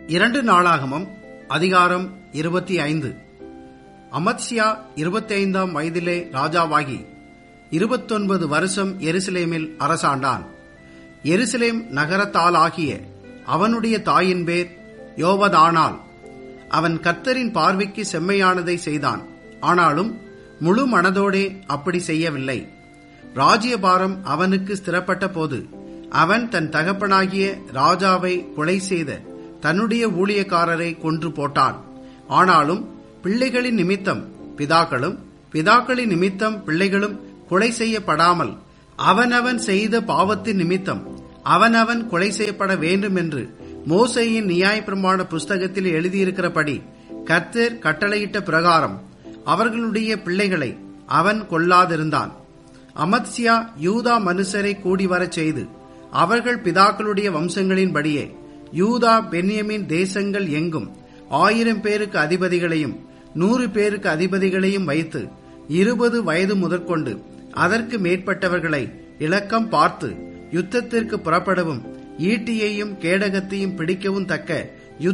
இரண்டு நாளாகமம் அதிகாரம் இருபத்தி ஐந்து அமத்சியா இருபத்தி ஐந்தாம் வயதிலே ராஜாவாகி இருபத்தொன்பது வருஷம் எருசலேமில் அரசாண்டான் எருசலேம் நகரத்தாலாகிய அவனுடைய தாயின் பேர் யோவதானால் அவன் கர்த்தரின் பார்வைக்கு செம்மையானதை செய்தான் ஆனாலும் முழு மனதோடே அப்படி செய்யவில்லை ராஜ்யபாரம் அவனுக்கு ஸ்திரப்பட்ட போது அவன் தன் தகப்பனாகிய ராஜாவை கொலை செய்த தன்னுடைய ஊழியக்காரரை கொன்று போட்டான் ஆனாலும் பிள்ளைகளின் நிமித்தம் பிதாக்களும் பிதாக்களின் நிமித்தம் பிள்ளைகளும் கொலை செய்யப்படாமல் அவனவன் செய்த பாவத்தின் நிமித்தம் அவனவன் கொலை செய்யப்பட வேண்டும் என்று மோசையின் நியாயப்பிரமாண புஸ்தகத்தில் எழுதியிருக்கிறபடி கர்த்தர் கட்டளையிட்ட பிரகாரம் அவர்களுடைய பிள்ளைகளை அவன் கொல்லாதிருந்தான் அமத்சியா யூதா மனுஷரை கூடி வரச் செய்து அவர்கள் பிதாக்களுடைய வம்சங்களின்படியே யூதா பென்யமின் தேசங்கள் எங்கும் ஆயிரம் பேருக்கு அதிபதிகளையும் நூறு பேருக்கு அதிபதிகளையும் வைத்து இருபது வயது முதற்கொண்டு அதற்கு மேற்பட்டவர்களை இலக்கம் பார்த்து யுத்தத்திற்கு புறப்படவும் ஈட்டியையும் கேடகத்தையும் பிடிக்கவும் தக்க